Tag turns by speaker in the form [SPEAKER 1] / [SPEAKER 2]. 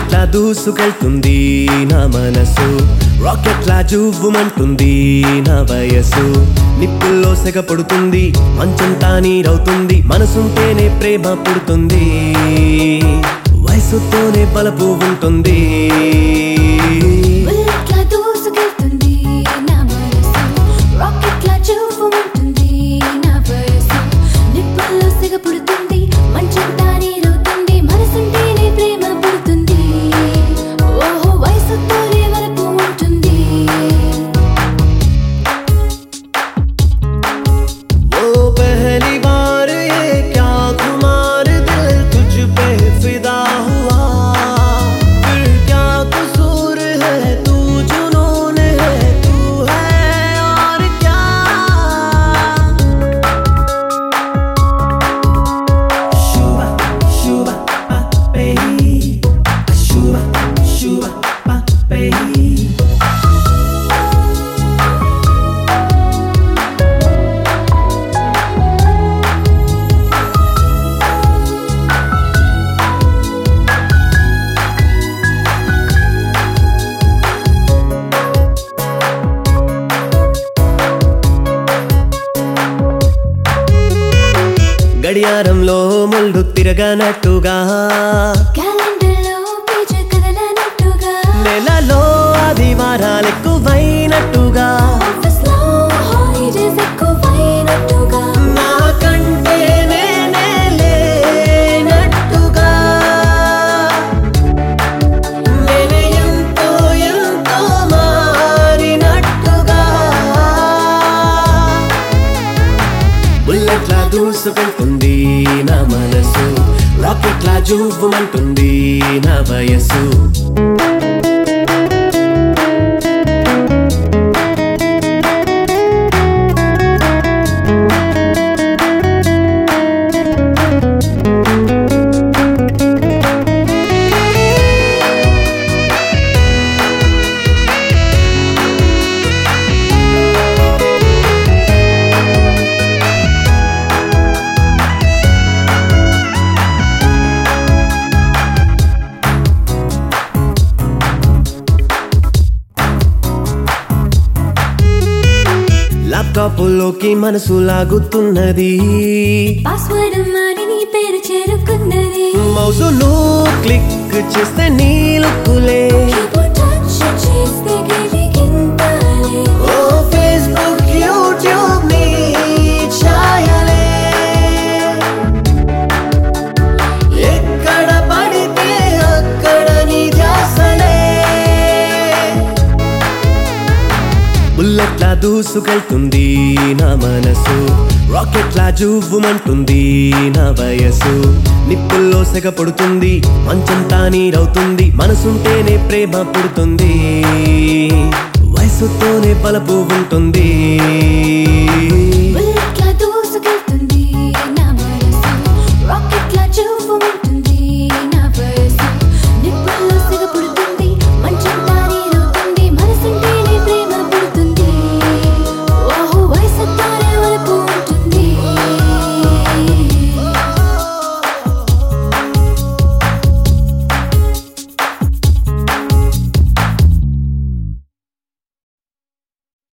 [SPEAKER 1] బుల్లెట్లా దూసుకెళ్తుంది నా మనసు రాకెట్లా జువ్వుమంటుంది నా వయసు నిప్పుల్లో సెగ పడుతుంది మంచంతా నీరవుతుంది మనసుంటేనే ప్రేమ పుడుతుంది వయసుతోనే బలపు ఉంటుంది
[SPEAKER 2] బుల్లెట్లా దూసుకెళ్తుంది నా మనసు రాకెట్లా చూపుమంటుంది నా వయసు నిప్పుల్లో సిగ పుడుతుంది మంచంతా నీరవుతుంది మనసుంటేనే ప్రేమ పుడుతుంది ఓహో వయసుతోనే వరపు ఉంటుంది
[SPEAKER 1] वो पहली बार ये क्या खुमार दिल तुझ पे फिदा हुआ फिर क्या कसूर है तू जुनून है तू है और क्या Shuba, shuba, ba, baby. Shuba, shuba, ba, baby. గడియారంలో ముళ్ళు తిరగనట్టుగా
[SPEAKER 2] క్యాలెండర్లో పేజీ కదలనట్టుగా
[SPEAKER 1] నెలలో ఆదివారాలెక్కువైనట్టుగా
[SPEAKER 2] ఆఫీస్లో హాలిడేస్ ఎక్కువైనట్టుగా
[SPEAKER 1] నాకంటే నేనే లేనట్టుగా నేనే ఎంతో ఎంతో మారినట్టుగా బుల్లెట్లా దూసుకెళ్తుంది నా మనసు రాకెట్లా జువ్వుమంటుంది నా వయసు ల్యాప్టాప్లోకి మనసు లాగుతున్నది
[SPEAKER 2] పాస్వర్డ్ మారి నీ పేరు చేరుకున్నది
[SPEAKER 1] మౌజును క్లిక్ చేస్తే నీ లుక్కులే
[SPEAKER 2] కీబోర్డ్ టచ్ చేస్తే గిలిగింతాలే
[SPEAKER 1] ఓ ఫేస్బుక్ యూట్యూబ్ నీ ఛాయలే ఎక్కడ పడితే అక్కడ నీ ధ్యాసలే బుల్లెట్లా దూసుకెళ్తుంది నా మనసు రాకెట్లా జువ్వుమంటుంది నా వయసు నిప్పుల్లో సెగ పడుతుంది మంచంతా నీరవుతుంది మనసుంటేనే ప్రేమ పుడుతుంది వయసుతోనే బలపు ఉంటుంది